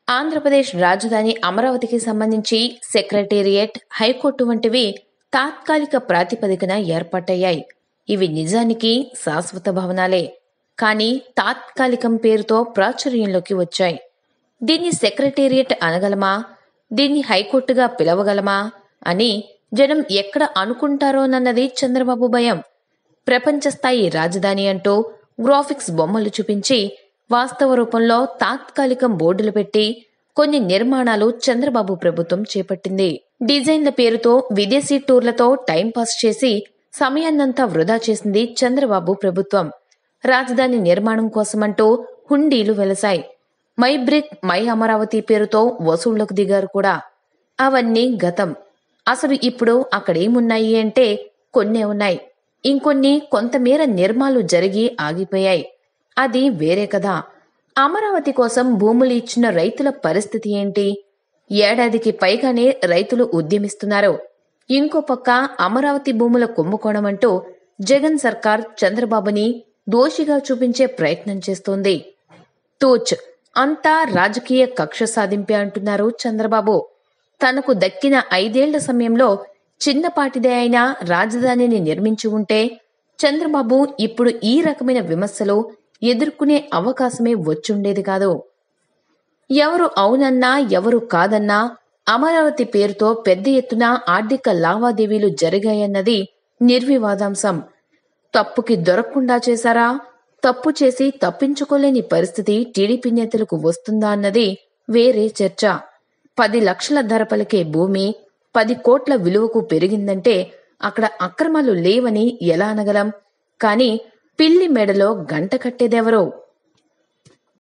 ఆంధ్రప్రదేశ్ రాజధాని అమరావతికి సంబంధించి సెక్రటేరియట్ హైకోర్టు వంటివి తాత్కాలిక ప్రాతిపదికన ఏర్పాటయ్యాయి ఇవి నిజానికి శాశ్వత భవనాలే కానీ తాత్కాలికం పేరుతో ప్రాచుర్యంలోకి వచ్చాయి దీన్ని సెక్రటేరియట్ అనగలమా దీన్ని హైకోర్టుగా పిలవగలమా అని జనం ఎక్కడ అనుకుంటారోనన్నది చంద్రబాబు భయం ప్రపంచ స్థాయి రాజధాని అంటూ గ్రాఫిక్స్ బొమ్మలు చూపించి వాస్తవ రూపంలో తాత్కాలికం బోర్డులు పెట్టి కొన్ని నిర్మాణాలు చంద్రబాబు ప్రభుత్వం చేపట్టింది డిజైన్ల పేరుతో విదేశీ టూర్లతో టైంపాస్ చేసి సమయాన్నంతా వృధా చేసింది చంద్రబాబు ప్రభుత్వం రాజధాని నిర్మాణం కోసమంటూ హుండీలు వెలసాయి మై బ్రిక్ మై అమరావతి పేరుతో వసూళ్లకు దిగారు కూడా అవన్నీ గతం అసలు ఇప్పుడు అక్కడేమున్నాయి అంటే కొన్నే ఉన్నాయి ఇంకొన్ని కొంతమేర నిర్మాలు జరిగి ఆగిపోయాయి అది వేరే కదా అమరావతి కోసం భూములు ఇచ్చిన రైతుల పరిస్థితి ఏంటి ఏడాదికి పైగానే రైతులు ఉద్యమిస్తున్నారు ఇంకో పక్క అమరావతి భూముల కుంభకోణం అంటూ జగన్ సర్కార్ చంద్రబాబుని దోషిగా చూపించే ప్రయత్నం చేస్తోంది తూచ్ అంతా రాజకీయ కక్ష సాధింపే అంటున్నారు చంద్రబాబు తనకు దక్కిన ఐదేళ్ల సమయంలో చిన్నపాటిదే అయినా రాజధానిని నిర్మించి ఉంటే చంద్రబాబు ఇప్పుడు ఈ రకమైన విమర్శలు ఎదుర్కొనే అవకాశమే వచ్చుండేది కాదు ఎవరు అవునన్నా ఎవరు కాదన్నా అమరావతి పేరుతో పెద్ద ఎత్తున ఆర్థిక లావాదేవీలు జరిగాయన్నది నిర్వివాదాంశం తప్పుకి దొరకకుండా చేశారా తప్పు చేసి తప్పించుకోలేని పరిస్థితి టీడీపీ నేతలకు వస్తుందా అన్నది వేరే చర్చ పది లక్షల ధర పలికే భూమి పది కోట్ల విలువకు పెరిగిందంటే అక్కడ అక్రమాలు లేవని ఎలా అనగలం కానీ పిల్లి మెడలో గంట కట్టేదెవరో